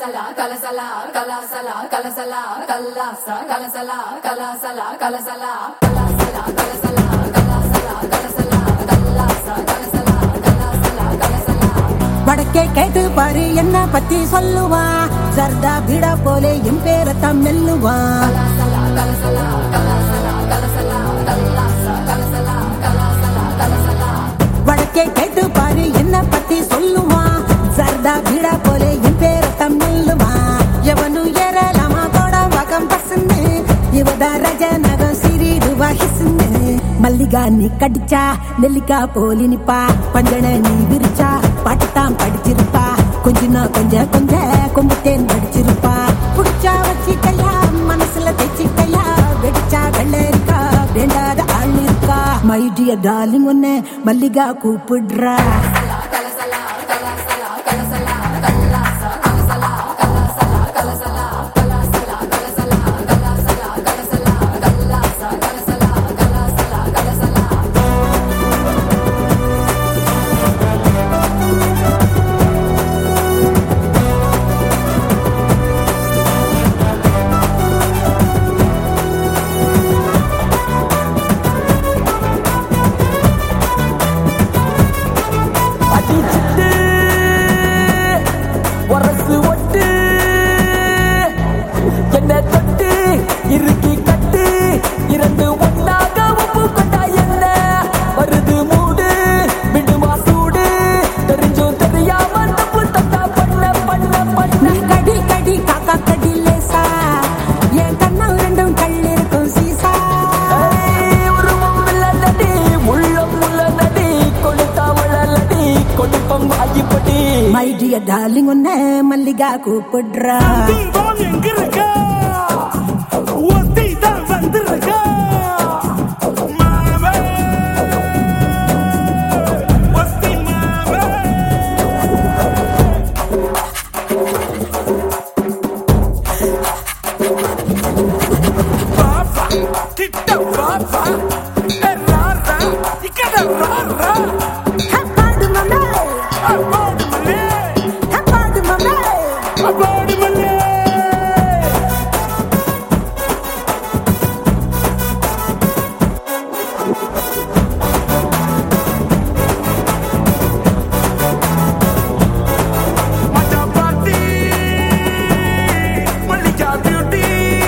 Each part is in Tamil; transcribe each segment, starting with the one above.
கலசலா கலசலா கலாசலா கலசலா கல்லாசா கலசலா கலாசலா கலசலா கலாசலா கலசலா கலாசலா கலசலா கல்லாசா கலசலா கலாசலா கலசலா வடக்கே கேட்டு பாரு என்ன பத்தி சொல்லுவா சர்தா பீடா போலே என் பேரத்தான் மெல்லுவா கலசலா கலசலா கலாசலா கலசலா கல்லாசா கலசலா கலாசலா கலசலா வடக்கே கேட்டு பாரு என்ன பத்தி சொல்லுவா சர்தா பீடா போலே என் பேரத்தான் மெல்லுவா எவனு ஏறலாமா தோட வகம் பசுன்னு இவதா ரஜ நகம் சிறிடுவா ஹிசுன்னு மல்லிகா நீ கடிச்சா நெல்லிக்கா போலி நிப்பா பஞ்சன நீ விரிச்சா பாட்டுத்தான் படிச்சிருப்பா கொஞ்சனா கொஞ்ச கொஞ்ச கொம்புத்தேன் படிச்சிருப்பா புடிச்சா வச்சிக்கையா மனசுல தைச்சிக்கையா வெடிச்சா வெள்ளரிக்கா வேண்டாத ஆள் இருக்கா மை டியர் டார்லிங் உன்னை மல்லிகா கூப்பிடுறா கலசலா கலாசலா கலசலா கல்லாசா கலசலா கலாசலா கலசலா கலாசலா கலசலா கலாசலா கலசலா கல்லாசா கலசலா கலாசலா கலசலா அடிச்சிட்டு உரசு ஒட்டு என்ன தொட்டு இறுக்கி கட்டு இரண்டு ஒன்னாக உப்பு கொண்டா என்ன வருது மூடு விடுமா சூடு தெரிஞ்சும் தெரியாம தப்பு தட்டா பண்ண பண்ண பண்ண நீ கடி கடி காக்கா கடி லேசா என் கண்ணம் ரெண்டும் கள்ளிருக்கும் சீசா ஏய், உருவம் இல்லடி உள்ளம் உள்ளடி கொடுத்தா உழலடி கொடுப்பம் வாய்ப்படி மை டியர் டார்லிங் உன்னை மல்லிகா கூப்பிடுறா தீபம் எங்க இருக்கா ஒத்தி தான் வந்திருக்கா மாவே ஒத்தி மாவே பாப்பா கிட்ட பாப்பா ராரா இக்கட ராரா ஹப்பாடு மம்மே அப்பாடு மல்லே ஹப்பாடு மம்மே அப்பாடு மல்லே மச்சா பாட்டி மல்லிகா பியூட்டி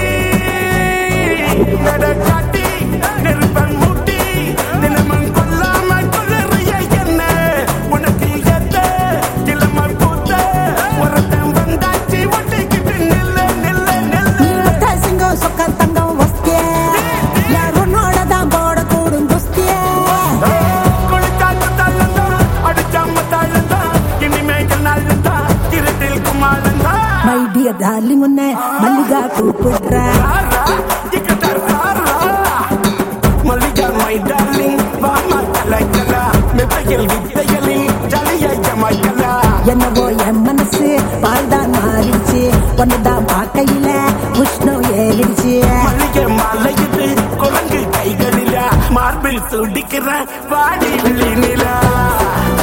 நடக்காட்டி நெருப்பன் மூட்டி தினமும் கொல்லாம கொள்ளறிய என்ன உனக்கு எத்த கிளம்ப பூத்த ஒருத்தன் வந்தாச்சு ஒட்டிக்கிட்டு நில்ல நில்ல நீ நில்ல ஒத்த சிங்கம் சொக்க தங்கம் வஸ்தியே யார் உன்னோட தான் போட கூடும் குஸ்தியே கொளுத்தாக்கு தள்ளந்தா அடிச்சாம தாழந்தா இனிமேல் நாளந்தா இருட்டில் குமாரந்தா மை டியர் டார்லிங் உன்னை மல்லிகா கூப்பிடுறா ராரா இக்கட ராரா மல்லிகா மை டார்லிங் வாமா கலக்கலா மெத்தையில் வித்தைகளில் ஜலிய மைக்கலா என்னவோ என் மனசு பால்தான் மாறிடுச்சு ஒன்னுதான் பார்க்கையில உஷ்ணம் ஏறிடுச்சு மல்லிகை மலையுது குரங்கு கைகளில மார்பில் துடிக்கிற வாடி நிலா